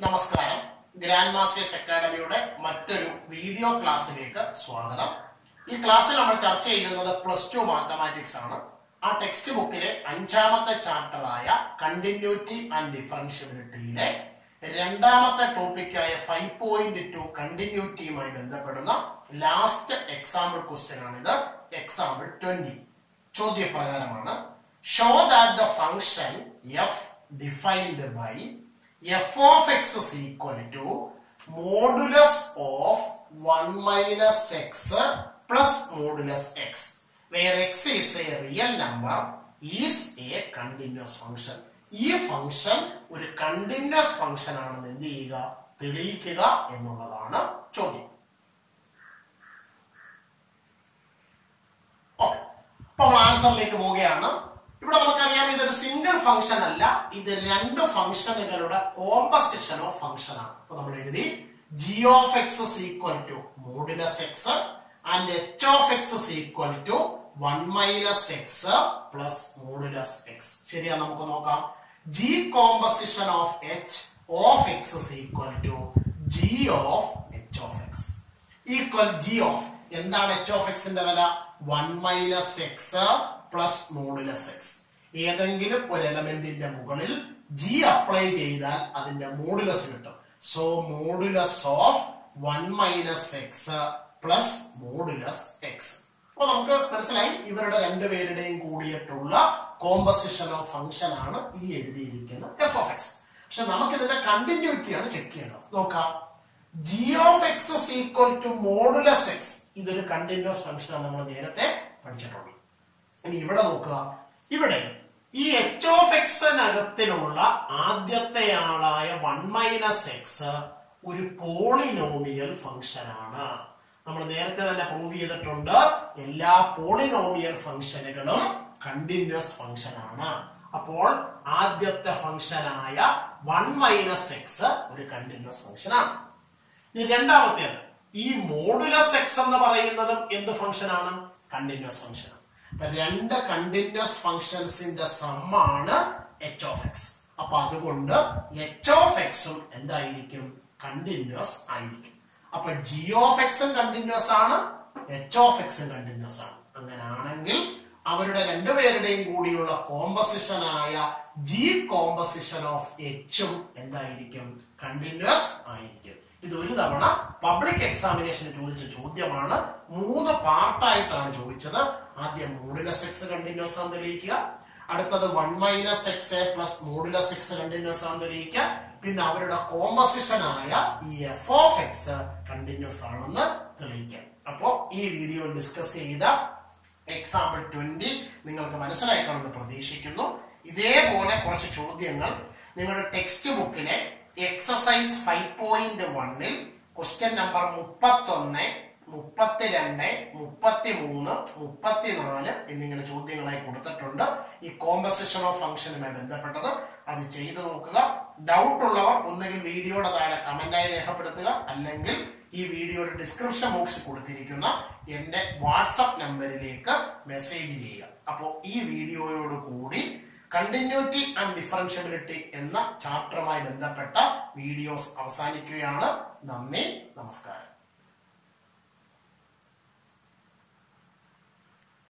നമസ്കാരം grand masters അക്കാഡമിയുടെ മറ്റൊരു video ക്ലാസ്സിലേക്ക് സ്വാഗതം ഈ ക്ലാസ്സിൽ നമ്മൾ ചർച്ച ചെയ്യുന്നത് പ്ലസ് ടു മാത്തമാറ്റിക്സ് ആണ് ആ ടെക്സ്റ്റ് ബുക്കിലെ അഞ്ചാമത്തെ ചാപ്റ്ററായ കണ്ടിന്യൂറ്റി ആൻഡ് ഡിഫറൻഷ്യബിലിറ്റിയിലെ രണ്ടാമത്തെ ടോപ്പിക്കായ ഫൈവ് പോയിന്റ് ടു കണ്ടിന്യൂറ്റിയുമായി ബന്ധപ്പെടുന്ന ലാസ്റ്റ് എക്സാമ്പിൾ ക്വസ്റ്റ്യൻ ആണിത് എക്സാമ്പിൾ ട്വന്റി ചോദ്യപ്രകാരമാണ് show that the function f defined by f of x is equal to modulus of 1 minus x plus modulus x where x is a real number is a continuous function ഈ function ഒരു continuous function ആണെന്ന് എന്ത് ചെയ്യുക തെളിയിക്കുക എന്നുള്ളതാണ് ചോദ്യം okay അപ്പൊ നമ്മൾ ആൻസറിലേക്ക് പോവുകയാണ് ഇവിടെ നമുക്കറിയാം ഇതൊരു സിംഗിൾ ഫംഗ്ഷൻ അല്ല ഇത് രണ്ട് ഫംഗ്ഷനുകളുടെ കോമ്പസിഷൻ ഓഫ് ഫംഗ്ഷൻ ആണ് അപ്പൊ നമ്മൾ എഴുതി g of x equal to modulus x and h of x equal to one minus x plus modulus x ശരിയാ നമുക്ക് നോക്കാം g composition of h of x equal to g of h of x equal g of എന്താണ് h of എക്സിന്റെ വില one minus x plus modulus x ഏതെങ്കിലും ഒരു എലമെന്റിന്റെ മുകളിൽ G apply ചെയ്താൽ അതിന്റെ മോഡുലസ് കിട്ടും so modulus of one minus x plus modulus x അപ്പൊ നമുക്ക് മനസ്സിലായി ഇവരുടെ രണ്ടുപേരുടെയും കൂടിയിട്ടുള്ള കോമ്പസിഷൻ ഓഫ് ഫംഗ്ഷൻ ആണ് ഈ എഴുതിയിരിക്കുന്ന എഫ് ഓഫ് എക്സ് പക്ഷെ നമുക്ക് ഇതിന്റെ കണ്ടിന്യൂറ്റിയാണ് ചെക്ക് ചെയ്യേണ്ടത് നോക്കാം g of x equal to modulus x ഇതൊരു കണ്ടിന്യൂസ് ഫംഗ്ഷൻ ആണ് നമ്മൾ നേരത്തെ പഠിച്ചിട്ടുണ്ട് ഇനി ഇവിടെ നോക്കുക ഇവിടെ ഈ എച്ച് ഓഫ് എക്സിനകത്തിലുള്ള ആദ്യത്തെ ആളായ വൺ മൈനസ് എക്സ് ഒരു പോളിനോമിയൽ ഫംഗ്ഷൻ ആണ് നമ്മൾ നേരത്തെ തന്നെ പ്രൂവ് ചെയ്തിട്ടുണ്ട് എല്ലാ പോളിനോമിയൽ ഫംഗ്ഷനുകളും കണ്ടിന്യൂസ് ഫംഗ്ഷൻ ആണ് അപ്പോൾ ആദ്യത്തെ ഫംഗ്ഷനായ വൺ മൈനസ് എക്സ് ഒരു കണ്ടിന്യൂസ് ഫംഗ്ഷൻ ആണ് ഇനി രണ്ടാമത്തേത് ഈ മോഡുലസ് എക്സ് എന്ന് പറയുന്നതും എന്ത് ഫംഗ്ഷൻ ആണ് കണ്ടിന്യൂസ് ഫംഗ്ഷൻ അപ്പൊ രണ്ട് കണ്ടിന്യൂസ് ഫംഗ്ഷൻസിന്റെ സമ്മാണ് എച്ച് ഓഫ് എക്സ് അപ്പൊ അതുകൊണ്ട് എച്ച് ഓഫ് എക്സും എന്തായിരിക്കും കണ്ടിന്യൂസ് ആയിരിക്കും അപ്പൊ ജി ഓഫ് എക്സും കണ്ടിന്യൂസ് ആണ് എച്ച് ഓഫ് എക്സും കണ്ടിന്യൂസ് ആണ് അങ്ങനാണെങ്കിൽ അവരുടെ രണ്ടുപേരുടെയും കൂടിയുള്ള കോമ്പസിഷനായ ജി കോമ്പസിഷൻ ഓഫ് എച്ചും എന്തായിരിക്കും കണ്ടിന്യൂസ് ആയിരിക്കും ഇത് ഒരു തവണ പബ്ലിക് എക്സാമിനേഷന് ചോദിച്ച ചോദ്യമാണ് മൂന്ന് പാർട്ടായിട്ടാണ് ചോദിച്ചത് ആദ്യം മോഡുലസ് എക്സ് കണ്ടിന്യൂസ് ആണെന്ന് തെളിയിക്കുക അടുത്തത് one minus x uh plus modulus x continuous ആണെന്ന് തെളിയിക്കുക പിന്നെ അവരുടെ കോമ്പസിഷൻ ആയ ഈ എഫ് ഓഫ് എക്സ് കണ്ടിന്യൂസ് ആണെന്ന് തെളിയിക്കാം അപ്പോ ഈ വീഡിയോ ഡിസ്കസ് ചെയ്ത എക്സാമ്പിൾ ട്വന്റി നിങ്ങൾക്ക് മനസ്സിലായി കാണുമെന്ന് പ്രതീക്ഷിക്കുന്നു ഇതേപോലെ കുറച്ച് ചോദ്യങ്ങൾ നിങ്ങളുടെ ടെക്സ്റ്റ് ബുക്കിലെ എക്സസൈസ് ഫൈവ് പോയിന്റ് വണ്ണിൽ ക്വസ്റ്റ്യൻ നമ്പർ മുപ്പത്തൊന്ന് മുപ്പത്തിരണ്ട് മുപ്പത്തി മൂന്ന് മുപ്പത്തിനാല് എന്നിങ്ങനെ ചോദ്യങ്ങളായി കൊടുത്തിട്ടുണ്ട് ഈ കോമ്പസിഷൻ ഓഫ് ഫംഗ്ഷനുമായി ബന്ധപ്പെട്ടത് അത് ചെയ്തു നോക്കുക ഡൗട്ട് ഉള്ളവർ ഒന്നുകിൽ വീഡിയോയുടെ താഴെ കമന്റായി രേഖപ്പെടുത്തുക അല്ലെങ്കിൽ ഈ വീഡിയോയുടെ ഡിസ്ക്രിപ്ഷൻ ബോക്സിൽ കൊടുത്തിരിക്കുന്ന എന്റെ വാട്സപ്പ് നമ്പറിലേക്ക് മെസ്സേജ് ചെയ്യുക അപ്പോൾ ഈ വീഡിയോയോട് കൂടി കണ്ടിന്യൂറ്റി ആൻഡ് ഡിഫറൻഷ്യബിലിറ്റി എന്ന ചാപ്റ്ററുമായി ബന്ധപ്പെട്ട വീഡിയോസ് അവസാനിക്കുകയാണ് നന്ദി നമസ്കാരം